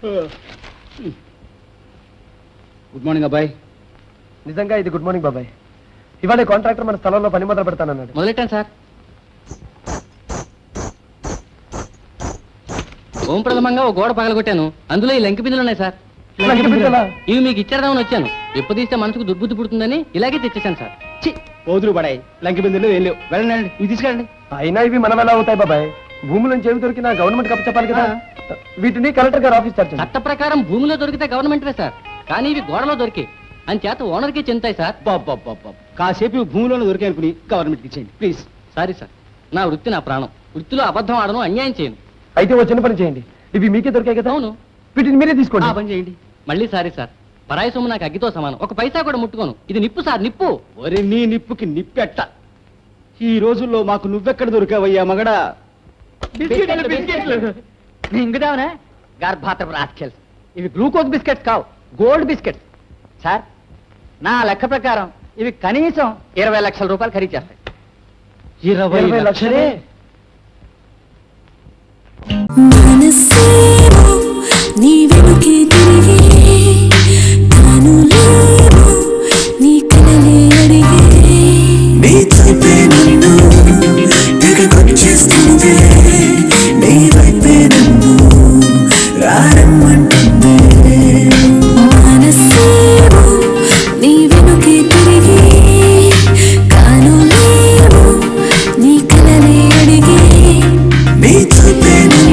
Good morning అబ్బాయి నిజంగా ఇది గుడ్ మార్నింగ్ బాబాయ్ ఇవాళ కాంట్రాక్టర్ మన స్థలంలో పని మొదలు పెడతానన్నాడు మొదలెట్టాను సార్ ఓం ప్రథమంగా ఓ గోడ పగలగొట్టాను అందులో ఈ లంకి బిందులు ఉన్నాయి సార్ లంకి బిందెలా? ఇవి మీకు ఇచ్చేద్దామని వచ్చాను ఎప్పుడు తీస్తే మనసుకు దుర్బుద్ధి పుడుతుందని ఇలాగే తెచ్చేసాను సార్ చి పోదురు పడాయి లంకి బిందులు ఏం లేవు వెళ్ళండి ఇవి తీసుకెళ్ళండి అయినా ఇవి మనం ఎలా అవుతాయి బాబాయ్ భూమి నుంచి ఏమి దొరికినా గవర్నమెంట్ కప్ప చెప్పాలి కదా వీటిని కలెక్టర్ గారు ఆఫీస్ చార్జ్ చట్ట ప్రకారం భూమిలో దొరికితే గవర్నమెంటే సార్ కానీ ఇవి గోడలో దొరికి అని చేత ఓనర్కి చెందుతాయి సార్ బాబా కాసేపు ఇవి భూమిలోనే దొరికాయి అనుకుని గవర్నమెంట్కి ఇచ్చేయండి ప్లీజ్ సారీ సార్ నా వృత్తి నా ప్రాణం వృత్తిలో అబద్ధం ఆడను అన్యాయం చేయను అయితే ఓ చిన్న పని చేయండి ఇవి మీకే దొరికాయి కదా అవును వీటిని మీరే ఆ తీసుకోండి పని చేయండి మళ్ళీ సారీ సార్ పరాయి సొమ్ము నాకు అగ్గితో సమానం ఒక పైసా కూడా ముట్టుకోను ఇది నిప్పు సార్ నిప్పు ఒరే నీ నిప్పుకి నిప్పెట్ట ఈ రోజుల్లో మాకు నువ్వెక్కడ దొరికావయ్యా మగడా మింగుదామనే గర్భాత రాస్కెల్స్ ఇవి గ్లూకోజ్ బిస్కెట్స్ కావు గోల్డ్ బిస్కెట్స్ సార్ నా లెక్క ప్రకారం ఇవి కనీసం ఇరవై లక్షల రూపాయలు ఖరీదు చేస్తాయి ఇరవై ఇరవై లక్షలే మనసే